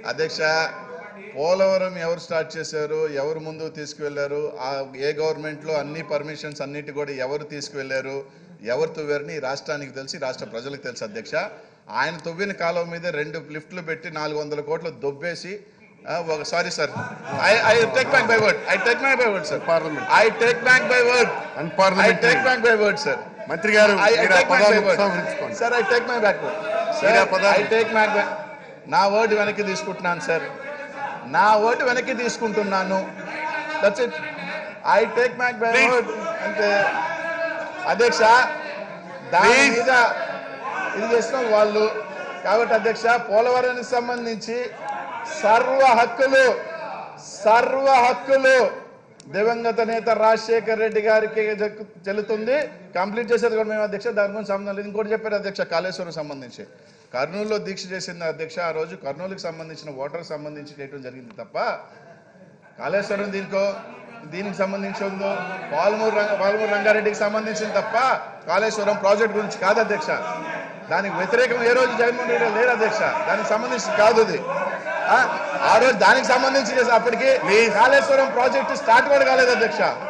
అధ్యక్ష పోలవరం ఎవరు స్టార్ట్ చేశారు ఎవరు ముందుకు తీసుకువెళ్లారు ఆ ఏ గవర్నమెంట్లో అన్ని పర్మిషన్స్ అన్నిటి కూడా ఎవరు తీసుకువెళ్లారు ఎవరు తవ్వారని ఈ రాష్ట్రానికి తెలిసి రాష్ట్ర ప్రజలకు తెలుసు అధ్యక్ష ఆయన తవ్విన కాలువ మీద రెండు లిఫ్ట్లు పెట్టి నాలుగు వందల కోట్లు దొబ్బేసి ఆ, ఒక sorry sir I I take back my word I take back my word sir Parliament. I take back my word I unparliamentary take back my word sir మంత్రి గారు I, I మీరు ఆ take back పదాలు my word. ఉపసంహరించుకోండి Sir, I take my back word. Sir, మీరు ఆ పదాలు- I take my back. నా word వెనక్కి తీసుకుంటున్నాను సార్ నా వర్డ్ వెనక్కి తీసుకుంటున్నాను that's it I take my by Please. Word అంటే అధ్యక్ష దాని Please. మీద ఇది చేసిన వాళ్ళు కాబట్టి అధ్యక్ష పోలవరానికి సంబంధించి సర్వ హక్కులు సర్వ హక్కులు దివంగత నేత రాజశేఖర్ రెడ్డి గారికి దక్కు- చెల్లుతుంది కంప్లీట్ చేసేది కూడా మేము అధ్యక్ష దాని గురించి సంబంధం లేదు ఇంకోటి చెప్పారు అధ్యక్ష కాళేశ్వరం సంబంధించి కర్నూలులో దీక్ష చేసింది అధ్యక్ష ఆ రోజు కర్నూలుకి సంబంధించిన ఓటర్ సంబంధించి చేయడం జరిగింది తప్ప కాళేశ్వరం దీనికో దీనికి సంబంధించి ఉందో పాలమూరు రంగ పాలమూరు రంగారెడ్డికి సంబంధించింది తప్ప కాళేశ్వరం ప్రాజెక్ట్ గురించి కాదు అధ్యక్ష దానికి వ్యతిరేకం ఏ రోజు జగన్మోహన్ రెడ్డి లేరు అధ్యక్ష దానికి సంబంధించి కాదు అది ఆ? ఆ రోజు దానికి సంబంధించి చేసి అప్పటికి కాళేశ్వరం ప్రాజెక్టు స్టార్ట్ కూడా కాలేదు అధ్యక్ష